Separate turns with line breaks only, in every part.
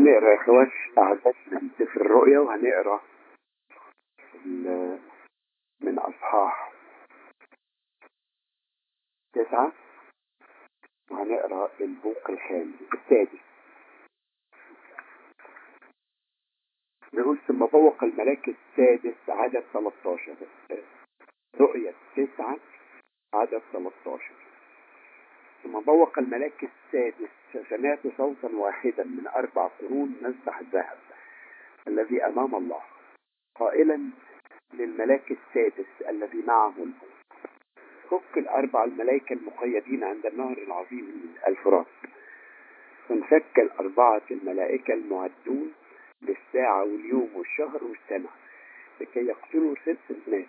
هنقرا يا اخوات اعداد من سفر الرؤيا وهنقرا ال- من اصحاح تسعة وهنقرا البوق الخامس السادس بيقول ثم بوق الملاك السادس عدد 13 رؤية تسعة عدد 13 ثم بوق الملاك السادس فسمعت صوتا واحدا من أربع قرون مسبح الذهب الذي أمام الله قائلا للملاك السادس الذي معه البوق فك الأربع الملائكة المقيدين عند النهر العظيم الفرات فانفك الأربعة الملائكة المعدون للساعة واليوم والشهر والسنة لكي يقتلوا ست ناس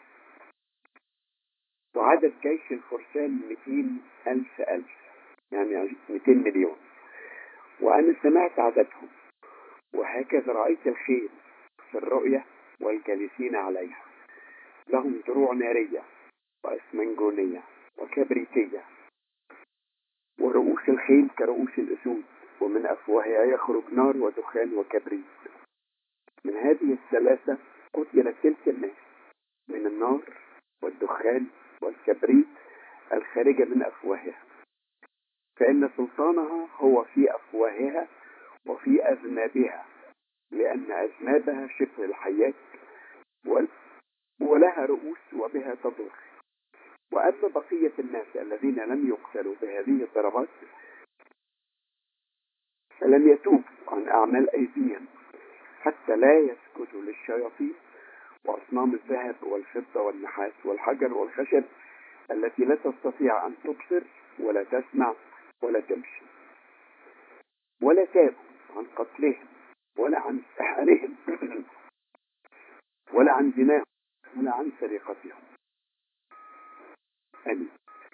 وعدد جيش الفرسان 200 ألف ألف يعني 200 مليون وأنا سمعت عددهم وهكذا رأيت الخيل في الرؤية والجالسين عليها لهم دروع نارية وأسمنجونية وكبريتية ورؤوس الخيل كرؤوس الأسود ومن أفواهها يخرج نار ودخان وكبريت من هذه الثلاثة قتل تلك الناس من النار والدخان والكبريت الخارجة من أفواهها فإن سلطانها هو في أفواهها وفي أذنابها لأن أذنابها شبه الحياة ول- ولها رؤوس وبها تضر وأما بقية الناس الذين لم يقتلوا بهذه الضربات فلم يتوبوا عن أعمال أيديهم حتى لا يسجدوا للشياطين وأصنام الذهب والفضة والنحاس والحجر والخشب التي لا تستطيع أن تبصر ولا تسمع ولا تمشي ولا تابوا عن قتلهم ولا عن سحرهم ولا عن زناهم ولا عن سرقتهم آمين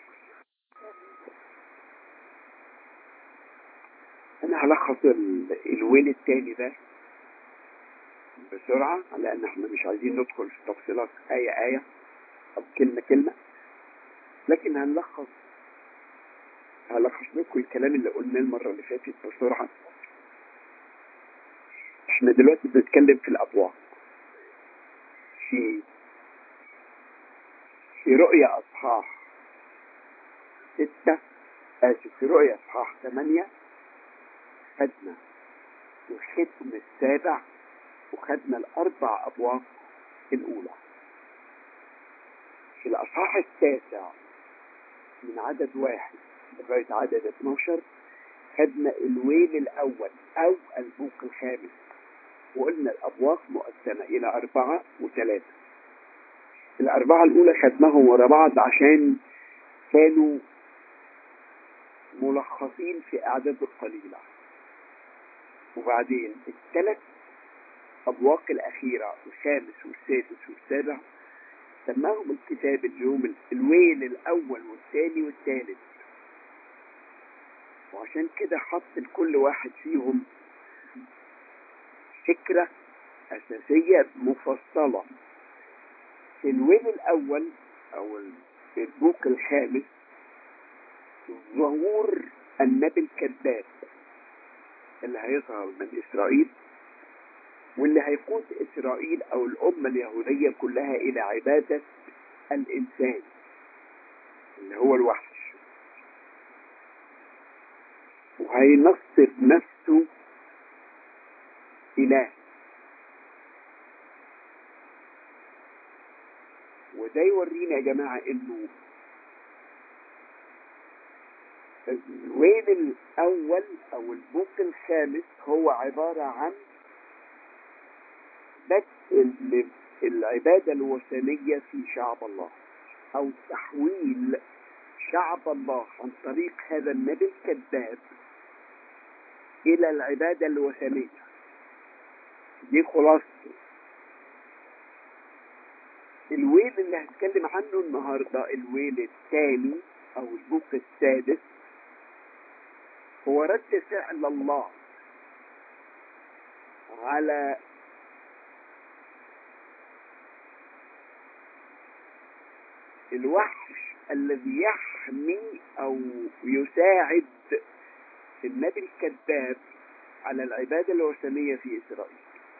أنا هلخص ال- الويل التاني ده بسرعة لأن احنا مش عايزين ندخل في تفصيلات آية آية أو كلمة كلمة لكن هنلخص هلخص لكم الكلام اللي قلناه المرة اللي فاتت بسرعة احنا دلوقتي بنتكلم في الأبواق في في رؤية أصحاح ستة آسف في رؤية أصحاح ثمانية خدنا الختم السابع وخدنا الأربع أبواق الأولى في الأصحاح التاسع من عدد واحد لغاية عدد 12 خدنا الويل الأول أو البوق الخامس وقلنا الأبواق مقسمة إلى أربعة وثلاثة الأربعة الأولى خدناهم ورا بعض عشان كانوا ملخصين في أعداد قليلة وبعدين الثلاث أبواق الأخيرة الخامس والسادس والسابع سماهم الكتاب اليوم الويل الأول والثاني والثالث وعشان كده حط لكل واحد فيهم فكرة أساسية مفصلة في الويل الأول أو البوك الخامس ظهور النبي الكذاب اللي هيظهر من إسرائيل واللي هيقود إسرائيل أو الأمة اليهودية كلها إلى عبادة الإنسان اللي هو الوحش وهينصب نفسه إله وده يورينا يا جماعة إنه الويل الأول أو البوك الخامس هو عبارة عن بدء العبادة الوثنية في شعب الله أو تحويل شعب الله عن طريق هذا النبي الكذاب إلى العبادة الوثنية دي خلاصته الويل اللي هتكلم عنه النهاردة الويل الثاني أو البوق السادس هو رد فعل الله على الوحش الذي يحمي او يساعد النبي الكذاب على العبادة الوثنية في إسرائيل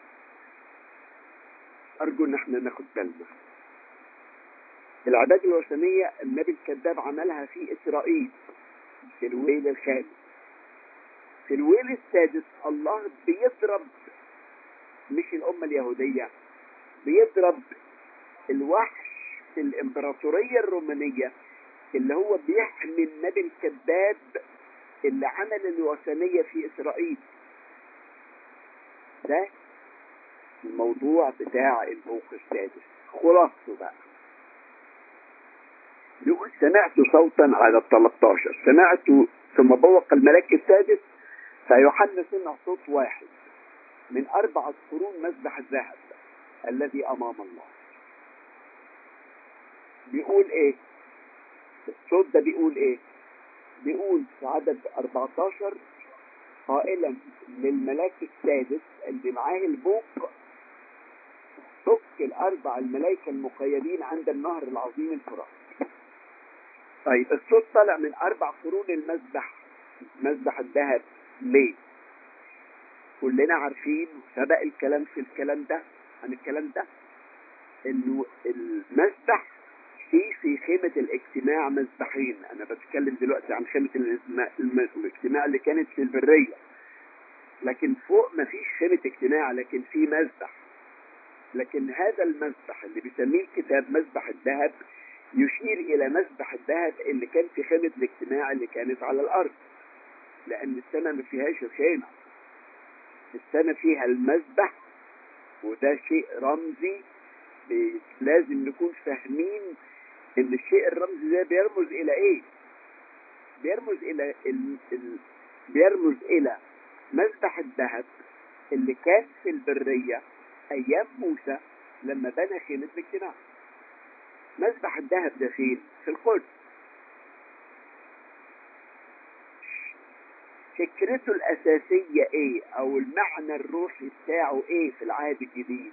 أرجو إن احنا ناخد بالنا العبادة الوثنية النبي الكذاب عملها في إسرائيل في الويل الخامس في الويل السادس الله بيضرب مش الأمة اليهودية بيضرب الوحش في الإمبراطورية الرومانية اللي هو بيحمي النبي الكذاب اللي عمل الوثنية في إسرائيل ده الموضوع بتاع البوق السادس خلاصته بقى يقول سمعت صوتا على ال 13 سمعت ثم بوق الملاك السادس فيوحنا سمع صوت واحد من أربعة قرون مسبح الذهب الذي أمام الله بيقول إيه الصوت ده بيقول إيه بيقول في عدد 14 قائلا للملاك السادس اللي معاه البوق فك الأربع الملائكة المقيدين عند النهر العظيم الفرات طيب الصوت طلع من أربع قرون المذبح مذبح الذهب ليه؟ كلنا عارفين سبق الكلام في الكلام ده عن الكلام ده انه المذبح في في خيمة الاجتماع مذبحين انا بتكلم دلوقتي عن خيمة الاجتماع اللي كانت في البرية لكن فوق ما فيش خيمة اجتماع لكن في مذبح لكن هذا المذبح اللي بيسميه الكتاب مذبح الذهب يشير الى مذبح الذهب اللي كان في خيمة الاجتماع اللي كانت على الارض لان السماء ما فيهاش الخيمة السماء فيها المذبح وده شيء رمزي لازم نكون فاهمين ان الشيء الرمزي ده بيرمز الى ايه بيرمز الى ال... ال... بيرمز الى مذبح الذهب اللي كان في البرية ايام موسى لما بنى خيمة الاجتماع مذبح الذهب ده فين في القدس فكرته الأساسية إيه أو المعنى الروحي بتاعه إيه في العهد الجديد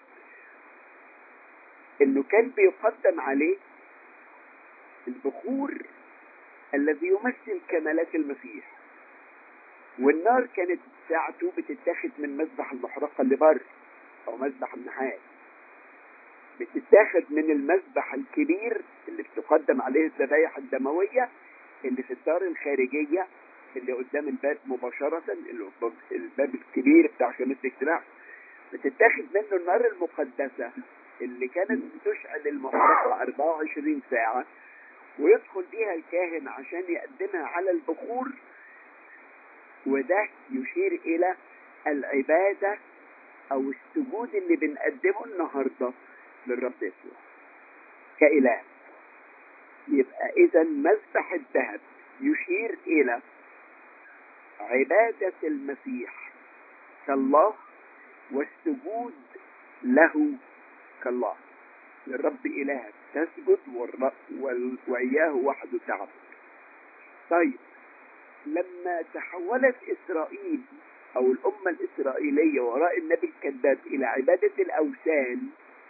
إنه كان بيقدم عليه البخور الذي يمثل كمالات المسيح والنار كانت ساعته بتتاخد من مذبح المحرقة اللي بره أو مذبح النحاس بتتاخد من المذبح الكبير اللي بتقدم عليه الذبايح الدموية اللي في الدار الخارجية اللي قدام الباب مباشرة الباب الكبير بتاع خيمة الاجتماع بتتاخد منه النار المقدسة اللي كانت بتشعل المحرقة 24 ساعة ويدخل بيها الكاهن عشان يقدمها على البخور وده يشير إلى العبادة أو السجود اللي بنقدمه النهاردة للرب يسوع كإله يبقى إذا مذبح الذهب يشير إلى عبادة المسيح كالله والسجود له كالله للرب إلهك تسجد وإياه وحده تعبد طيب لما تحولت إسرائيل أو الأمة الإسرائيلية وراء النبي الكذاب إلى عبادة الأوثان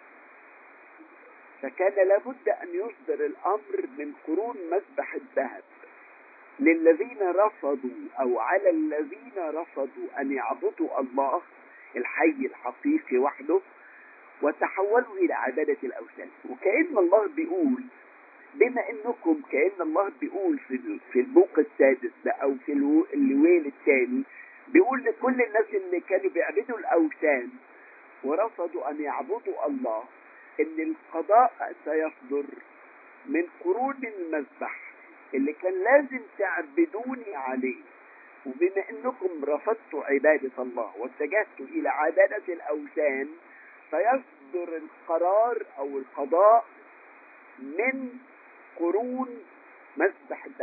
فكان لابد أن يصدر الأمر من قرون مذبح الذهب للذين رفضوا أو على الذين رفضوا أن يعبدوا الله الحي الحقيقي وحده وتحولوا إلى عبادة الأوثان وكأن الله بيقول بما انكم كأن الله بيقول في في البوق السادس ده او في الويل الثاني بيقول لكل الناس اللي كانوا بيعبدوا الاوثان ورفضوا ان يعبدوا الله ان القضاء سيصدر من قرون المذبح اللي كان لازم تعبدوني عليه وبما انكم رفضتوا عبادة الله واتجهتوا الى عبادة الاوثان فيصدر القرار او القضاء من قرون مذبح الذهب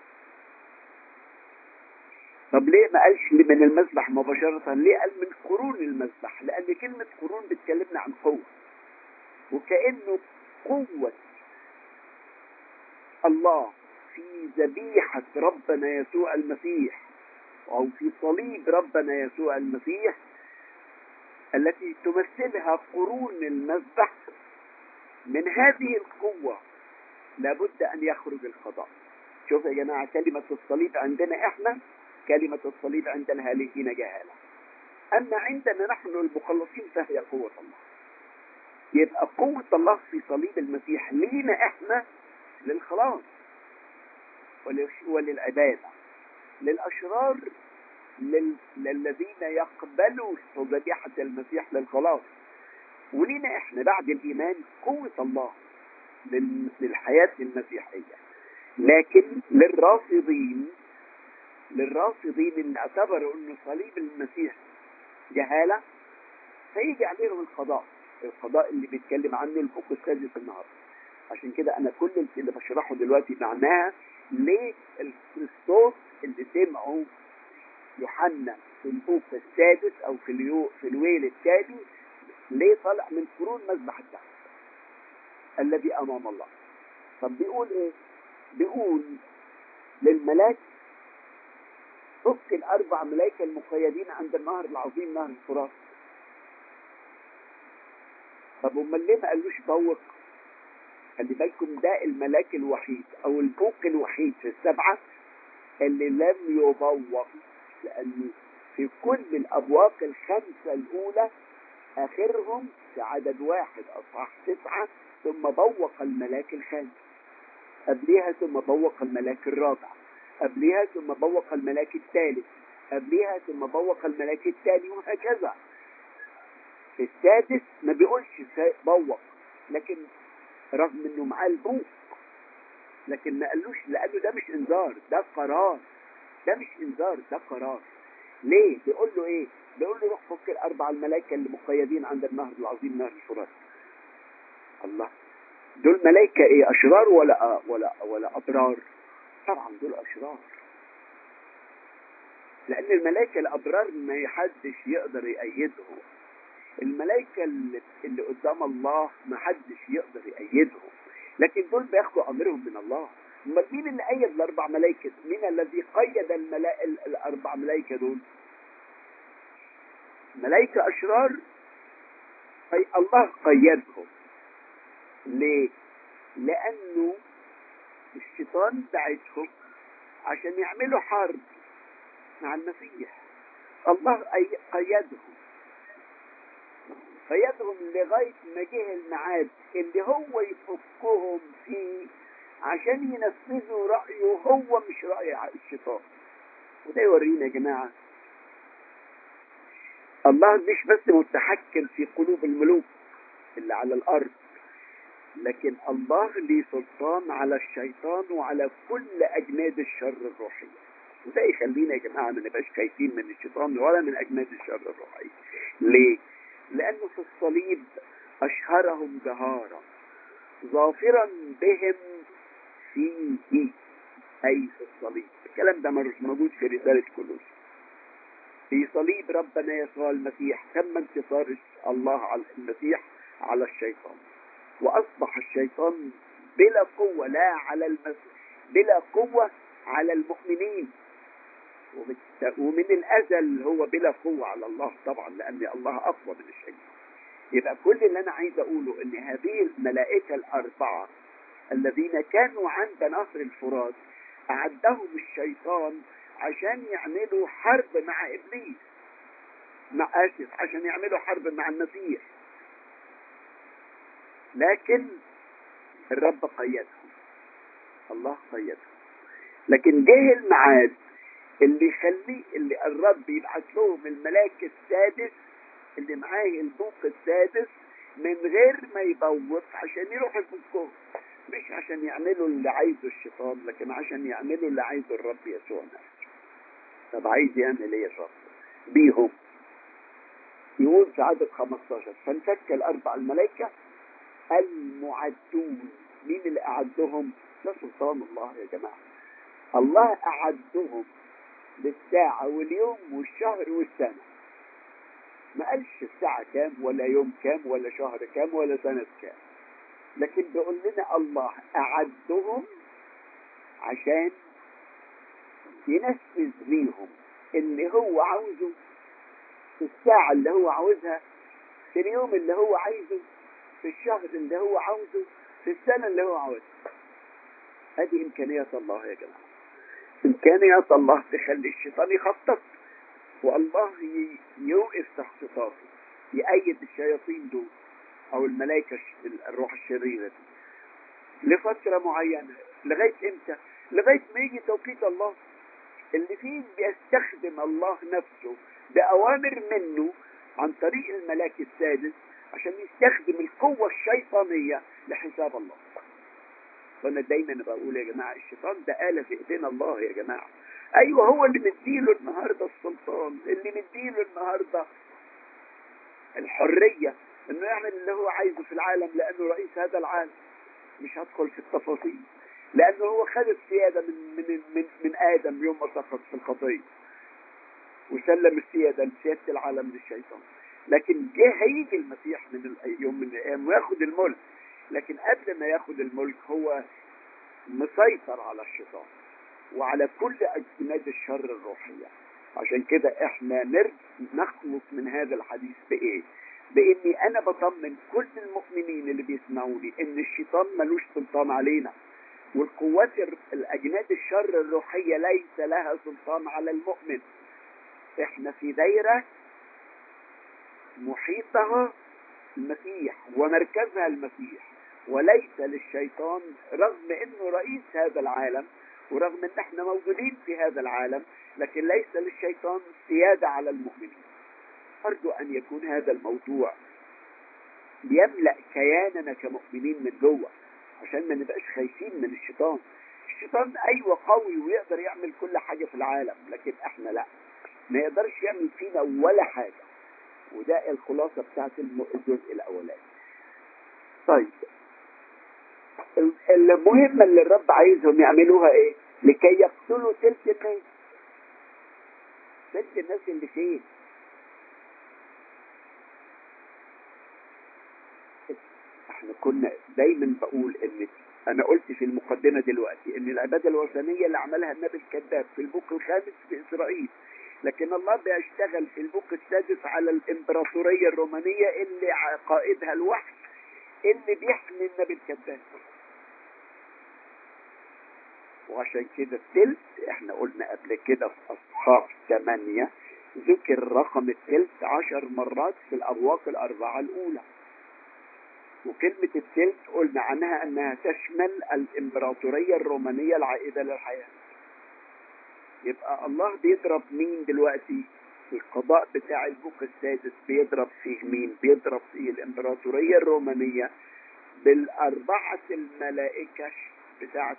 طب ليه ما قالش من المذبح مباشرة ليه قال من قرون المذبح لان كلمة قرون بتكلمنا عن قوة وكأنه قوة الله في ذبيحة ربنا يسوع المسيح أو في صليب ربنا يسوع المسيح التي تمثلها قرون المذبح من هذه القوة لابد أن يخرج القضاء شوف يا جماعة كلمة الصليب عندنا إحنا كلمة الصليب عند الهالكين جهالة أما عندنا نحن المخلصين فهي قوة الله يبقى قوة الله في صليب المسيح لينا احنا للخلاص وللعبادة للأشرار لل... للذين يقبلوا ذبيحة المسيح للخلاص ولينا احنا بعد الإيمان قوة الله لل... للحياة المسيحية لكن للرافضين للرافضين اللي اعتبروا انه صليب المسيح جهالة فيجي عليهم القضاء القضاء اللي بيتكلم عنه الفوق السادس النهارده عشان كده انا كل اللي بشرحه دلوقتي معناها ليه الكريستوس اللي سمعه يوحنا في الفوق السادس او في اليو في الويل الثاني ليه طلع من قرون مذبح الدم الذي امام الله طب بيقول ايه بيقول للملاك فك الاربع ملائكه المقيدين عند النهر العظيم نهر الفرات طب امال ليه ما قالوش فوق خلي بالكم ده الملاك الوحيد او الفوق الوحيد في السبعه اللي لم يبوق لان في كل الابواق الخمسه الاولى اخرهم في عدد واحد اصحاح تسعه ثم بوق الملاك الخامس قبلها ثم بوق الملاك الرابع قبلها ثم بوق الملاك الثالث قبلها ثم بوق الملاك الثاني وهكذا السادس ما بيقولش بوق لكن رغم انه معاه البوق لكن ما قالوش لانه ده مش انذار ده قرار ده مش انذار ده قرار ليه بيقول له ايه بيقول له روح فك الاربع الملائكه اللي مقيدين عند النهر العظيم نهر الفرات الله دول ملائكه ايه اشرار ولا ولا ولا ابرار طبعا دول اشرار لان الملائكه الابرار ما حدش يقدر يأيدهم الملائكه اللي, اللي قدام الله ما حدش يقدر يأيدهم لكن دول بياخدوا امرهم من الله امال مين اللي ايد الاربع ملائكه مين الذي قيد الملا... الاربع ملائكه دول ملائكه اشرار أي الله قيدهم ليه لانه الشيطان بعتهم عشان يعملوا حرب مع المسيح الله قيدهم قيدهم لغاية ما جه الميعاد اللي هو يفكهم فيه عشان ينفذوا رأيه هو مش رأي الشيطان وده يورينا يا جماعة الله مش بس متحكم في قلوب الملوك اللي على الأرض لكن الله ليه سلطان على الشيطان وعلى كل أجناد الشر الروحية وده يخلينا يا جماعة ما نبقاش خايفين من الشيطان ولا من أجناد الشر الروحية ليه؟ لأنه في الصليب أشهرهم جهارا ظافرا بهم فيه أي في الصليب الكلام ده مش موجود في رسالة كلوس في صليب ربنا يسوع المسيح تم انتصار الله على المسيح على الشيطان وأصبح الشيطان بلا قوة لا على المسيح بلا قوة على المؤمنين ومن الأزل هو بلا قوة على الله طبعا لأن الله أقوى من الشيطان يبقى كل اللي أنا عايز أقوله إن هذه الملائكة الأربعة الذين كانوا عند نهر الفرات أعدهم الشيطان عشان يعملوا حرب مع إبليس مع آسف عشان يعملوا حرب مع المسيح لكن الرب قيدهم الله قيدهم لكن جه الميعاد اللي يخليه اللي الرب يبعث لهم الملاك السادس اللي معاه البوق السادس من غير ما يبوق عشان يروحوا يفكوه مش عشان يعملوا اللي عايزه الشيطان لكن عشان يعملوا اللي عايزه الرب يسوع نفسه طب عايز يعمل ايه الرب بيهم يقول في عدد 15 فانفك الاربع الملائكه المعدون مين اللي اعدهم ده سلطان الله يا جماعه الله اعدهم بالساعة واليوم والشهر والسنة ما قالش الساعة كام ولا يوم كام ولا شهر كام ولا سنة كام لكن بيقول لنا الله أعدهم عشان ينفذ ليهم اللي هو عاوزه في الساعة اللي هو عاوزها في اليوم اللي هو عايزه في الشهر اللي هو عاوزه في السنة اللي هو عاوزها هذه إمكانيات الله يا جماعة إمكانيات الله تخلي الشيطان يخطط والله يوقف تحت طاقه يأيد الشياطين دول او الملائكة الروح الشريرة دي لفترة معينة لغاية امتى لغاية ما يجي توقيت الله اللي فيه بيستخدم الله نفسه بأوامر منه عن طريق الملاك السادس عشان يستخدم القوة الشيطانية لحساب الله فأنا دايما بقول يا جماعة الشيطان ده آلة في إيدينا الله يا جماعة أيوة هو اللي مديله النهاردة السلطان اللي مديله النهاردة الحرية انه يعمل اللي هو عايزه في العالم لانه رئيس هذا العالم مش هدخل في التفاصيل لانه هو خد السيادة من, من, من, من ادم يوم ما سقط في الخطية وسلم السيادة لسيادة العالم للشيطان لكن جه هيجي المسيح من يوم من الايام وياخد الملك لكن قبل ما ياخد الملك هو مسيطر على الشيطان وعلى كل اجناد الشر الروحية عشان كده احنا نخلص من هذا الحديث بايه باني انا بطمن كل المؤمنين اللي بيسمعوني ان الشيطان ملوش سلطان علينا والقوات الاجناد الشر الروحية ليس لها سلطان على المؤمن احنا في دايرة محيطها المسيح ومركزها المسيح وليس للشيطان رغم انه رئيس هذا العالم ورغم ان احنا موجودين في هذا العالم لكن ليس للشيطان سيادة على المؤمنين أرجو أن يكون هذا الموضوع يملأ كياننا كمؤمنين من جوه عشان ما نبقاش خايفين من الشيطان الشيطان أيوة قوي ويقدر يعمل كل حاجة في العالم لكن احنا لا ما يقدرش يعمل فينا ولا حاجة وده الخلاصة بتاعت الجزء الأولاني طيب المهمة اللي الرب عايزهم يعملوها ايه لكي يقتلوا تلك الناس تلك الناس اللي فين احنا كنا دايما بقول ان انا قلت في المقدمة دلوقتي ان العبادة الوثنية اللي عملها النبي الكذاب في البوك الخامس في اسرائيل لكن الله بيشتغل في البوك السادس على الامبراطورية الرومانية اللي قائدها الوحي اللي بيحمي النبي الكذاب وعشان كده التلت احنا قلنا قبل كده في اصحاح ثمانية ذكر رقم التلت عشر مرات في الابواق الاربعة الاولى وكلمة التلت قلنا عنها انها تشمل الامبراطورية الرومانية العائدة للحياة يبقى الله بيضرب مين دلوقتي القضاء بتاع البوك السادس بيضرب فيه مين بيضرب فيه الامبراطورية الرومانية بالاربعة الملائكة بتاعت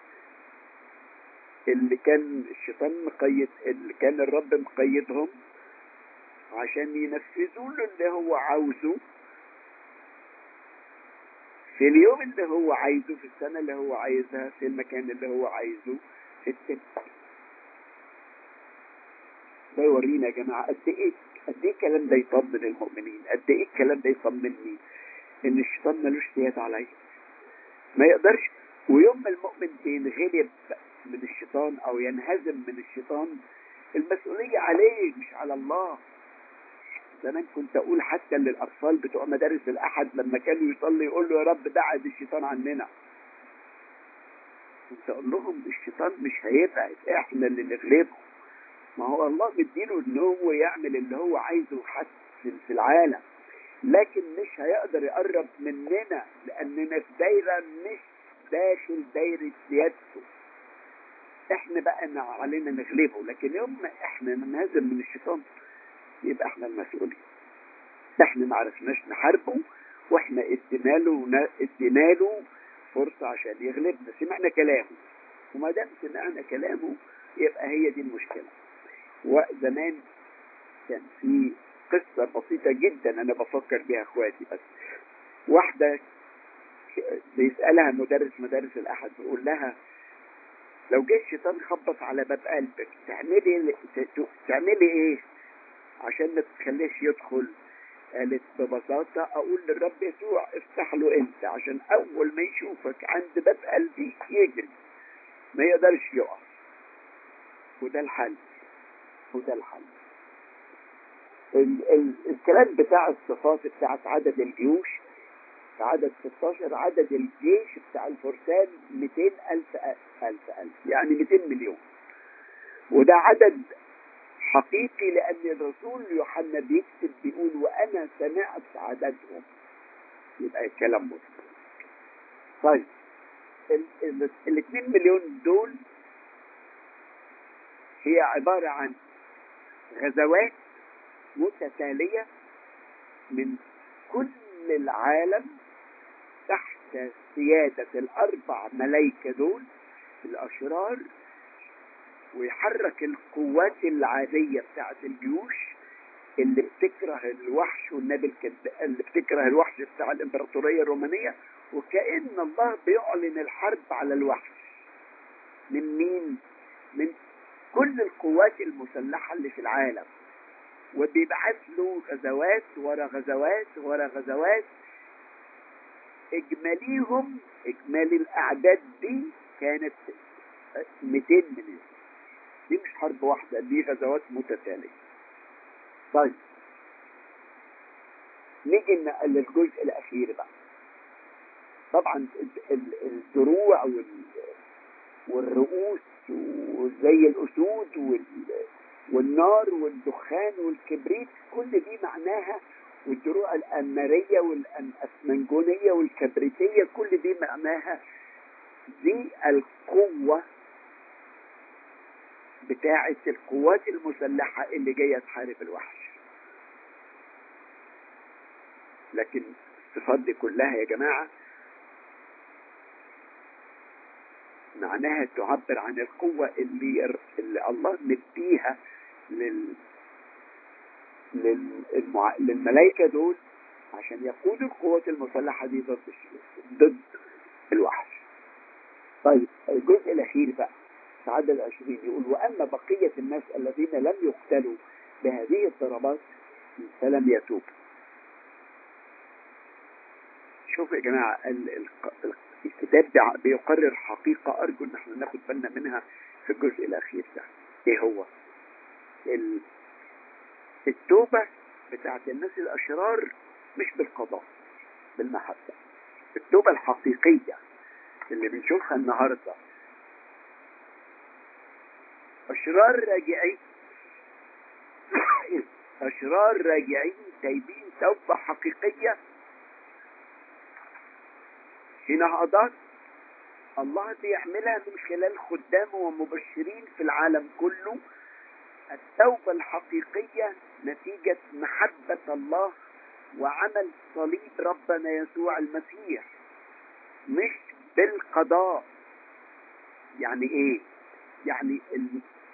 اللي كان الشيطان مقيد اللي كان الرب مقيدهم عشان ينفذوا له اللي هو عاوزه في اليوم اللي هو عايزه في السنة اللي هو عايزها في المكان اللي هو عايزه في التلت ده يورينا يا جماعة قد ايه قد ايه الكلام ده يطمن المؤمنين قد ايه الكلام ده يطمني ان الشيطان ملوش سيادة عليا ما يقدرش ويوم ما المؤمن بينغلب من الشيطان او ينهزم من الشيطان المسؤولية عليه مش على الله زمان كنت اقول حتى للاطفال بتوع مدارس الاحد لما كانوا يصلي يقول له يا رب بعد الشيطان عننا كنت اقول لهم الشيطان مش هيبعد احنا اللي نغلبه ما هو الله مديله ان هو يعمل اللي هو عايزه حتى في العالم لكن مش هيقدر يقرب مننا لاننا في دايره مش داخل دايره سيادته احنا بقى علينا نغلبه لكن يوم ما احنا ننهزم من الشيطان يبقى احنا المسؤولين احنا ما عرفناش نحاربه واحنا ادينا له ادينا له فرصه عشان يغلبنا سمعنا كلامه وما دام سمعنا كلامه يبقى هي دي المشكله وزمان كان في قصة بسيطة جدا أنا بفكر بيها إخواتي بس واحدة بيسألها مدرس مدارس الأحد بيقول لها لو جه الشيطان خبط على باب قلبك تعملي تعملي إيه عشان ما تخليش يدخل قالت ببساطة أقول للرب يسوع افتح له أنت عشان أول ما يشوفك عند باب قلبي يجري ما يقدرش يقف وده الحل وده الحل ال ال الكلام بتاع الصفات بتاعت عدد الجيوش في عدد 16 عدد الجيش بتاع الفرسان 200 ألف ألف ألف يعني 200 مليون وده عدد حقيقي لأن الرسول يوحنا بيكتب بيقول وأنا سمعت عددهم يبقى الكلام مظبوط طيب ال 2 مليون دول هي عبارة عن غزوات متتالية من كل العالم تحت سيادة الأربع ملايكة دول الأشرار ويحرك القوات العادية بتاعت الجيوش اللي بتكره الوحش والنبي الكذاب اللي بتكره الوحش بتاع الإمبراطورية الرومانية وكأن الله بيعلن الحرب على الوحش من مين؟ من كل القوات المسلحة اللي في العالم وبيبعث له غزوات ورا غزوات ورا غزوات اجماليهم اجمالي الاعداد دي كانت 200 مليون دي مش حرب واحدة دي غزوات متتالية طيب نيجي للجزء الاخير بقى طبعا الدروع والرؤوس وزي الاسود والنار والدخان والكبريت كل دي معناها والدروع الأمرية والأسمنجونية والكبريتية كل دي معناها دي القوة بتاعة القوات المسلحة اللي جاية تحارب الوحش لكن الصفات دي كلها يا جماعة معناها تعبر عن القوة اللي, اللي الله مديها لل للمع... للملائكة دول عشان يقودوا القوات المسلحة دي ضد ضد الوحش طيب الجزء الأخير بقى في عدد عشرين يقول وأما بقية الناس الذين لم يقتلوا بهذه الضربات فلم يتوبوا شوفوا يا جماعة ال... ال... الكتاب بيقرر حقيقة أرجو إن احنا ناخد بالنا منها في الجزء الأخير ده إيه هو؟ ال... التوبة بتاعت الناس الأشرار مش بالقضاء بالمحبة التوبة الحقيقية اللي بنشوفها النهاردة أشرار راجعين أشرار راجعين تايبين توبة حقيقية في نهضات الله بيعملها من خلال خدامه ومبشرين في العالم كله التوبة الحقيقية نتيجة محبة الله وعمل صليب ربنا يسوع المسيح مش بالقضاء يعني ايه يعني ال...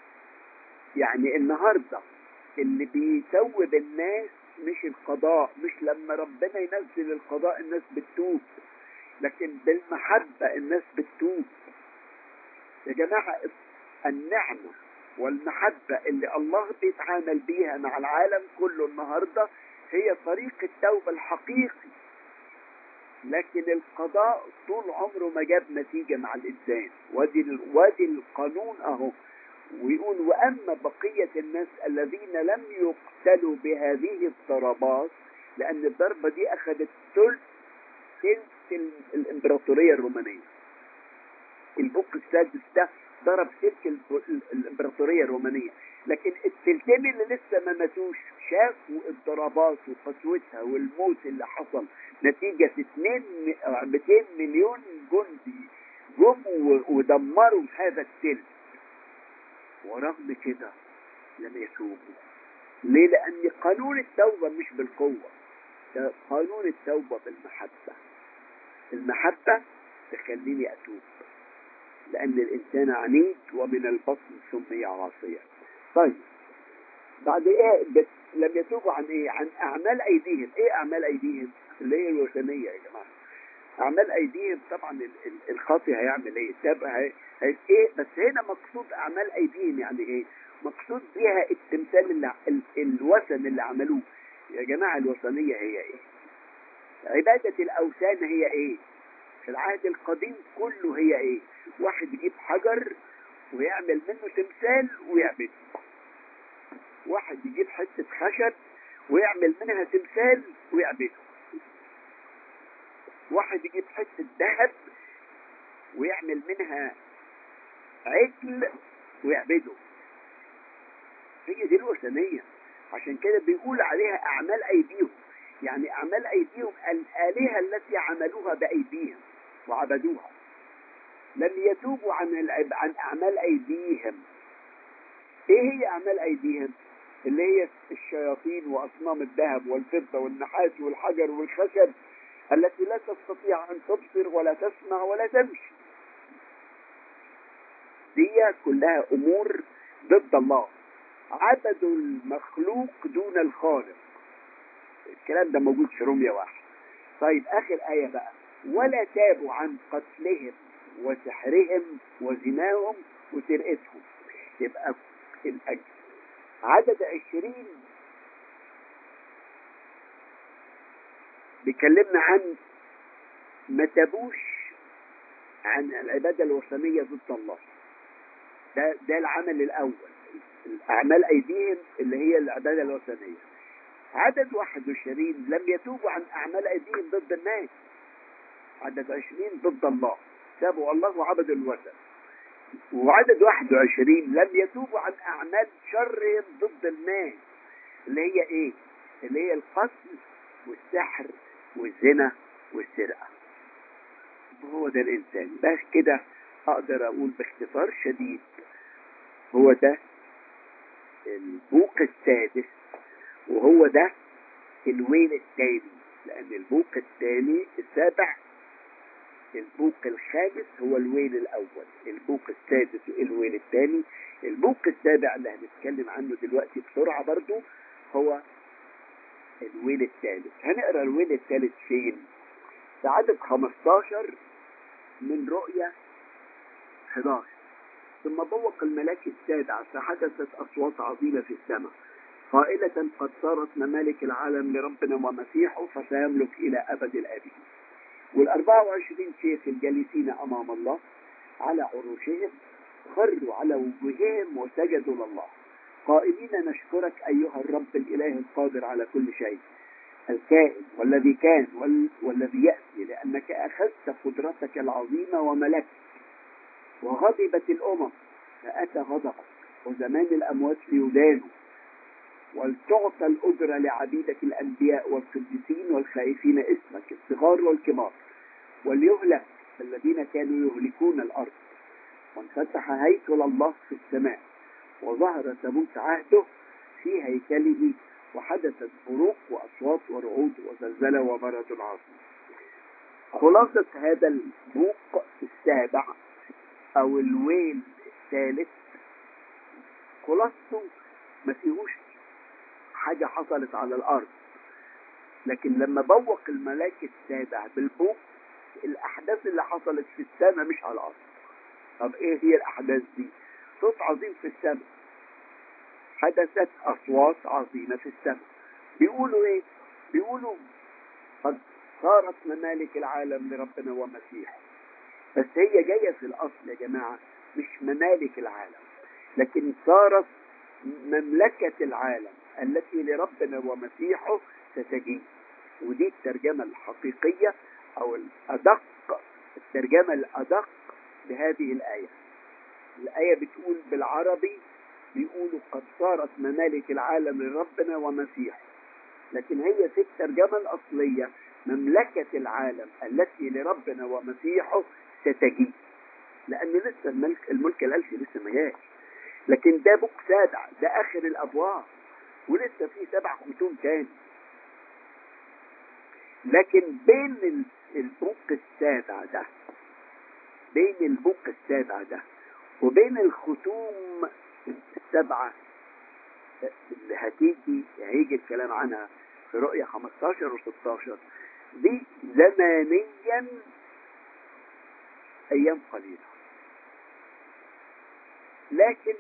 يعني النهاردة اللي بيتوب الناس مش القضاء مش لما ربنا ينزل القضاء الناس بتتوب لكن بالمحبة الناس بتتوب يا جماعة النعمة والمحبة اللي الله بيتعامل بيها مع العالم كله النهاردة هي طريق التوبة الحقيقي لكن القضاء طول عمره ما جاب نتيجة مع الإنسان وادي, وادي القانون أهو ويقول وأما بقية الناس الذين لم يقتلوا بهذه الضربات لأن الضربة دي أخذت ثلث ثلث الإمبراطورية الرومانية البوق السادس ده ضرب سلك الامبراطوريه الرومانيه لكن التلتين اللي لسه ما ماتوش شافوا الضربات وقسوتها والموت اللي حصل نتيجة 2 200 مليون جندي جم ودمروا هذا التلت ورغم كده لم يتوبوا ليه؟ لأن قانون التوبة مش بالقوة قانون التوبة بالمحبة المحبة تخليني أتوب لأن الإنسان عنيد ومن البطن سمي عاصيا طيب بعد إيه بس لم يتوبوا عن إيه عن أعمال أيديهم إيه أعمال أيديهم اللي هي الوثنية يا جماعة أعمال أيديهم طبعا الخاطي هيعمل إيه تبقى هي... هي... إيه بس هنا مقصود أعمال أيديهم يعني إيه مقصود بيها التمثال اللي ال... الوثن اللي عملوه يا جماعة الوثنية هي إيه عبادة الأوثان هي إيه في العهد القديم كله هي ايه واحد يجيب حجر ويعمل منه تمثال ويعبده واحد يجيب حتة خشب ويعمل منها تمثال ويعبده واحد يجيب حتة ذهب ويعمل منها عجل ويعبده هي دي الوثنية عشان كده بيقول عليها أعمال أيديهم يعني أعمال أيديهم الآلهة التي عملوها بأيديهم وعبدوها لم يتوبوا عن عن أعمال أيديهم إيه هي أعمال أيديهم؟ اللي هي الشياطين وأصنام الذهب والفضة والنحاس والحجر والخشب التي لا تستطيع أن تبصر ولا تسمع ولا تمشي دي كلها أمور ضد الله عبدوا المخلوق دون الخالق الكلام ده موجود في روميا واحد طيب آخر آية بقى ولا تابوا عن قتلهم وسحرهم وزناهم وسرقتهم يبقى الأجل عدد عشرين بيكلمنا عن ما تابوش عن العبادة الوثنية ضد الله ده ده العمل الأول أعمال أيديهم اللي هي العبادة الوثنية عدد 21 لم يتوبوا عن أعمال أيديهم ضد الناس عدد 20 ضد الله سابوا الله وعبدوا الوثن وعدد 21 لم يتوبوا عن أعمال شرهم ضد الناس اللي هي إيه؟ اللي هي القتل والسحر والزنا والسرقة هو ده الإنسان بس كده أقدر أقول باختصار شديد هو ده البوق السادس وهو ده الويل الثاني لأن البوق الثاني السابع البوق الخامس هو الويل الأول البوق السادس الويل الثاني البوق السابع اللي هنتكلم عنه دلوقتي بسرعة برضو هو الويل الثالث هنقرا الويل الثالث فين في عدد 15 من رؤية 11 ثم بوق الملاك السابع فحدثت أصوات عظيمة في السماء قائلة قد صارت ممالك العالم لربنا ومسيحه فسيملك إلى أبد الآبدين والأربعة وعشرين شيخ الجالسين أمام الله على عروشهم خروا على وجوههم وسجدوا لله قائلين نشكرك أيها الرب الإله القادر على كل شيء الكائن والذي كان والذي يأتي لأنك أخذت قدرتك العظيمة وملكت وغضبت الأمم فأتى غضبك وزمان الأموات ليدانوا ولتعطى الأجرة لعبيدك الأنبياء والقديسين والخائفين اسمك الصغار والكبار وليهلك الذين كانوا يهلكون الأرض وانفتح هيكل الله في السماء وظهر تابوت عهده في هيكله وحدثت بروق وأصوات ورعود وزلزلة وبرد عظيم خلاصة هذا البوق السابع أو الويل الثالث خلاصته ما فيهوش حاجة حصلت على الأرض لكن لما بوق الملاك السابع بالبوق الأحداث اللي حصلت في السماء مش على الأرض طب إيه هي الأحداث دي؟ صوت عظيم في السماء حدثت أصوات عظيمة في السماء بيقولوا إيه؟ بيقولوا قد صارت ممالك العالم لربنا ومسيحه بس هي جاية في الأصل يا جماعة مش ممالك العالم لكن صارت مملكة العالم التي لربنا ومسيحه ستجيء ودي الترجمة الحقيقية أو الأدق الترجمة الأدق لهذه الآية الآية بتقول بالعربي بيقولوا قد صارت ممالك العالم لربنا ومسيحه لكن هي في الترجمة الأصلية مملكة العالم التي لربنا ومسيحه ستجيء لأن لسه الملك الملك الألفي لسه ما جاش لكن ده بوك سابع ده آخر الأبواب ولسه في سبع ختوم تاني لكن بين البوق السابع ده بين البوق السابع ده وبين الختوم السبعة اللي هتيجي هيجي الكلام عنها في رؤية 15 و 16 دي زمانيا أيام قليلة لكن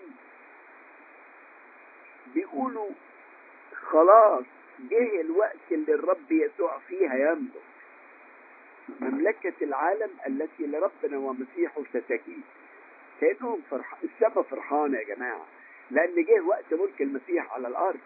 بيقولوا خلاص جه الوقت اللي الرب يسوع فيها يملك مملكة العالم التي لربنا ومسيحه ستجيء كأنهم فرح... السما فرحانة يا جماعة لأن جه وقت ملك المسيح على الأرض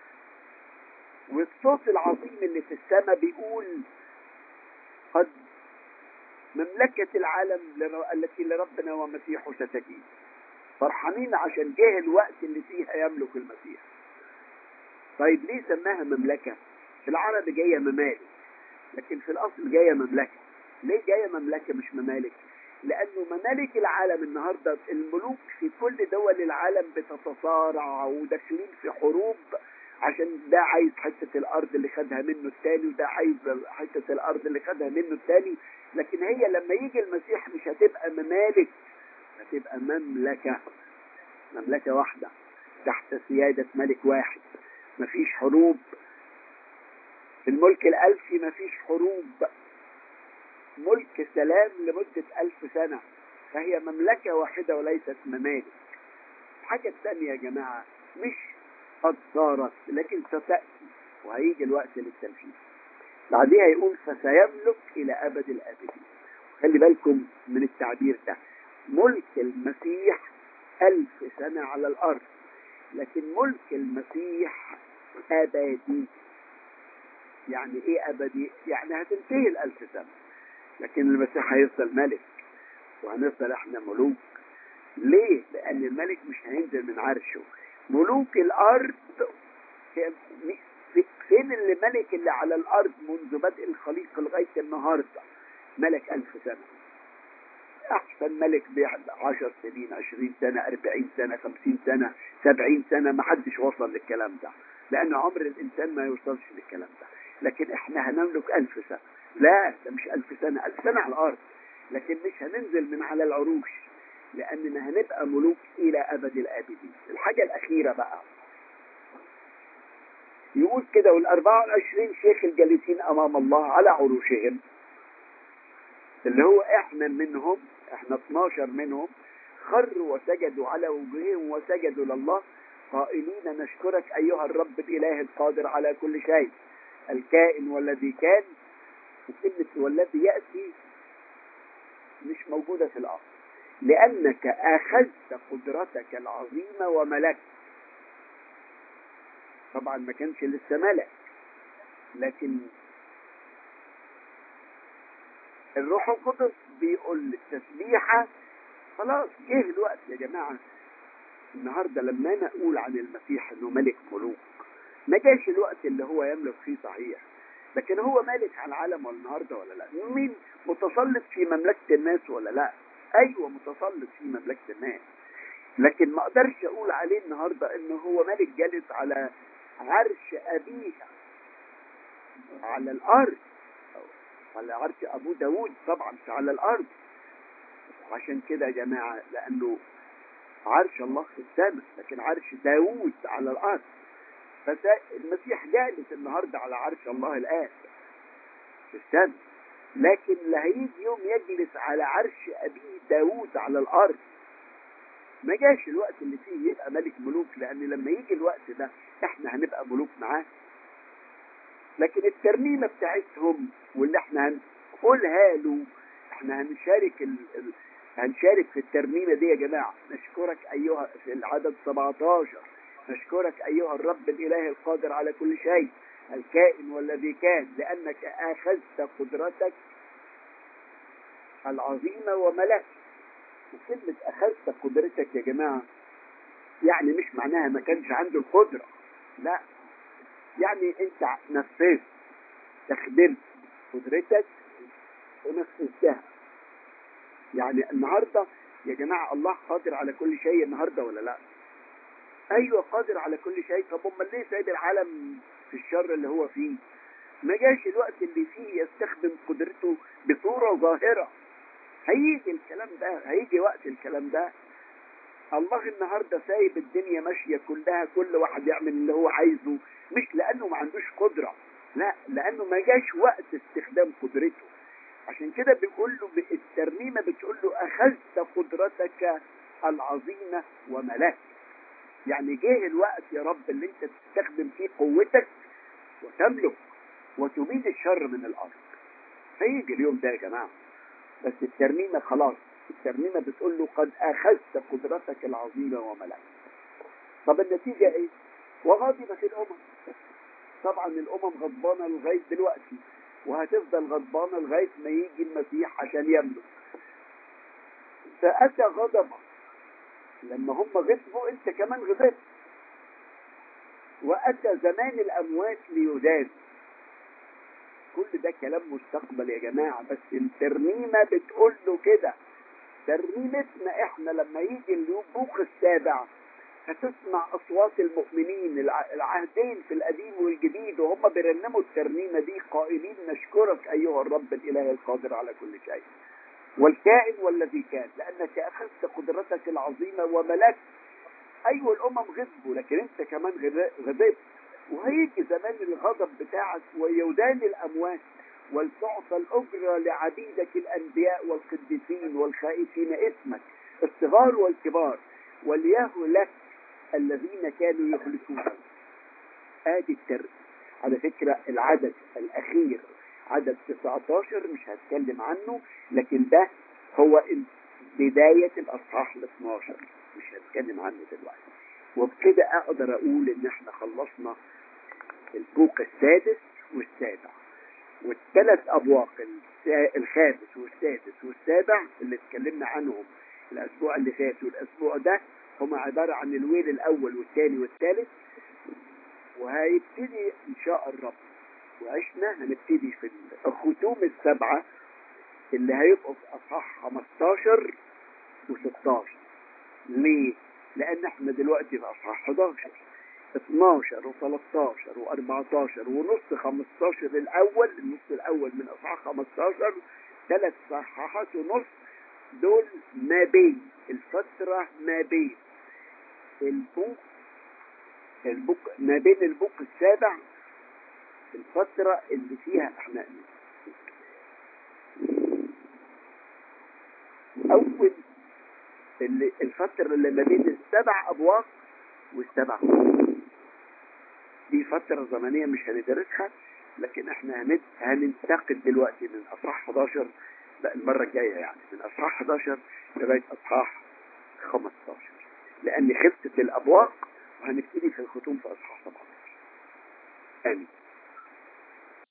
والصوت العظيم اللي في السماء بيقول قد مملكة العالم لر... التي لربنا ومسيحه ستجيء فرحانين عشان جه الوقت اللي فيها يملك المسيح طيب ليه سماها مملكة في العربي جاية ممالك لكن في الأصل جاية مملكة ليه جاية مملكة مش ممالك لأنه ممالك العالم النهاردة الملوك في كل دول العالم بتتصارع وداخلين في حروب عشان ده عايز حتة الأرض اللي خدها منه التاني وده عايز حتة الأرض اللي خدها منه التاني لكن هي لما يجي المسيح مش هتبقى ممالك هتبقى مملكة مملكة واحدة تحت سيادة ملك واحد مفيش حروب في الملك الألفي مفيش حروب ملك سلام لمدة ألف سنة فهي مملكة واحدة وليست ممالك الحاجة الثانية يا جماعة مش قد صارت لكن ستأتي وهيجي الوقت للتنفيذ بعديها يقول فسيملك إلى أبد الآبدين خلي بالكم من التعبير ده ملك المسيح ألف سنة على الأرض لكن ملك المسيح أبدي يعني إيه أبدي؟ يعني هتنتهي الألف سنة لكن المسيح هيفضل ملك وهنفضل احنا ملوك ليه؟ لأن الملك مش هينزل من عرشه ملوك الأرض فين اللي ملك اللي على الأرض منذ بدء الخليقة لغاية النهاردة ملك ألف سنة أحسن ملك بعشر سنين عشرين سنة أربعين سنة خمسين سنة سبعين سنة ما حدش وصل للكلام ده لأن عمر الإنسان ما يوصلش للكلام ده لكن إحنا هنملك ألف سنة لا ده مش ألف سنة ألف سنة على الأرض لكن مش هننزل من على العروش لأننا هنبقى ملوك إلى أبد الآبدين الحاجة الأخيرة بقى يقول كده والأربعة والعشرين شيخ الجالسين أمام الله على عروشهم اللي هو احنا منهم احنا 12 منهم خروا وسجدوا على وجوههم وسجدوا لله قائلين نشكرك أيها الرب الإله القادر على كل شيء الكائن والذي كان وكلمة والذي يأتي مش موجودة في الأرض لأنك أخذت قدرتك العظيمة وملكت طبعا ما كانش لسه ملك لكن الروح القدس بيقول للتسبيحة خلاص جه الوقت يا جماعة النهاردة لما أنا أقول عن المسيح أنه ملك ملوك ما جاش الوقت اللي هو يملك فيه صحيح لكن هو مالك على العالم النهاردة ولا لا مين متسلط في مملكة الناس ولا لا ايوه متسلط في مملكة الناس لكن ما اقدرش اقول عليه النهاردة انه هو ملك جالس على عرش ابيه على الارض على عرش ابو داود طبعا على الارض عشان كده يا جماعة لانه عرش الله في السماء لكن عرش داود على الارض فالمسيح جالس النهارده على عرش الله الآن في السماء لكن لا هيجي يوم يجلس على عرش أبيه داود على الأرض ما جاش الوقت اللي فيه يبقى ملك ملوك لأن لما يجي الوقت ده احنا هنبقى ملوك معاه لكن الترنيمة بتاعتهم واللي احنا هنقولها له احنا هنشارك ال... ال... هنشارك في الترنيمة دي يا جماعة نشكرك أيها في العدد 17 نشكرك أيها الرب الإله القادر على كل شيء الكائن والذي كان لأنك أخذت قدرتك العظيمة وملكت وكلمة أخذت قدرتك يا جماعة يعني مش معناها ما كانش عنده القدرة لا يعني انت نفذت استخدمت قدرتك ونفذتها يعني النهارده يا جماعة الله قادر على كل شيء النهارده ولا لا؟ ايوه قادر على كل شيء طب امال ليه سايب العالم في الشر اللي هو فيه ما جاش الوقت اللي فيه يستخدم قدرته بصورة ظاهرة هيجي الكلام ده هيجي وقت الكلام ده الله النهاردة سايب الدنيا ماشية كلها كل واحد يعمل اللي هو عايزه مش لأنه ما عندوش قدرة لا لأنه ما جاش وقت استخدام قدرته عشان كده بيقول له الترنيمة بتقول له أخذت قدرتك العظيمة وملكت يعني جه الوقت يا رب اللي انت تستخدم فيه قوتك وتملك وتبيد الشر من الارض هيجي اليوم ده يا جماعه بس الترنيمه خلاص الترنيمه بتقول له قد اخذت قدرتك العظيمه وملكت طب النتيجه ايه؟ وغاضبت الامم طبعا الامم غضبانه لغايه دلوقتي وهتفضل غضبانه لغايه ما يجي المسيح عشان يملك فاتى غضبك لما هم غضبوا انت كمان غضبت واتى زمان الاموات ليدان كل ده كلام مستقبل يا جماعة بس الترنيمة بتقول له كده ترنيمتنا احنا لما يجي البوق السابع هتسمع اصوات المؤمنين العهدين في القديم والجديد وهم بيرنموا الترنيمه دي قائلين نشكرك ايها الرب الاله القادر على كل شيء والكائن والذي كان لانك اخذت قدرتك العظيمه وملكت ايوه الامم غضبوا لكن انت كمان غضبت وهيجي زمان الغضب بتاعك ويدان الاموات ولتعطى الاجره لعبيدك الانبياء والقديسين والخائفين اسمك الصغار والكبار وليهلك الذين كانوا يخلصون ادي التر على فكرة العدد الاخير عدد 19 مش هتكلم عنه لكن ده هو بداية الاصحاح ال 12 مش هتكلم عنه دلوقتي وبكده اقدر اقول ان احنا خلصنا البوق السادس والسابع والثلاث ابواق الخامس والسادس والسابع اللي اتكلمنا عنهم الاسبوع اللي فات والاسبوع ده هما عبارة عن الويل الاول والثاني والثالث وهيبتدي ان شاء الرب وعشنا هنبتدي في الختوم السبعة اللي هيبقوا في اصحاح 15 و16 ليه؟ لان احنا دلوقتي في اصحاح 11 12 و13 و14 ونص 15 الاول النص الاول من اصحاح 15 ثلاث صحاحات ونص دول ما بين الفترة ما بين البوق البوق ما بين البوق السابع الفترة اللي فيها احنا اول اللي الفترة اللي ما بين السبع ابواق والسبع دي فترة زمنية مش هندرسها لكن احنا هننتقد دلوقتي من اصحاح 11 لا المرة الجاية يعني من اصحاح 11 لغاية اصحاح 15 لان خفت الابواق وهنبتدي في الختوم في اصحاح 17 امين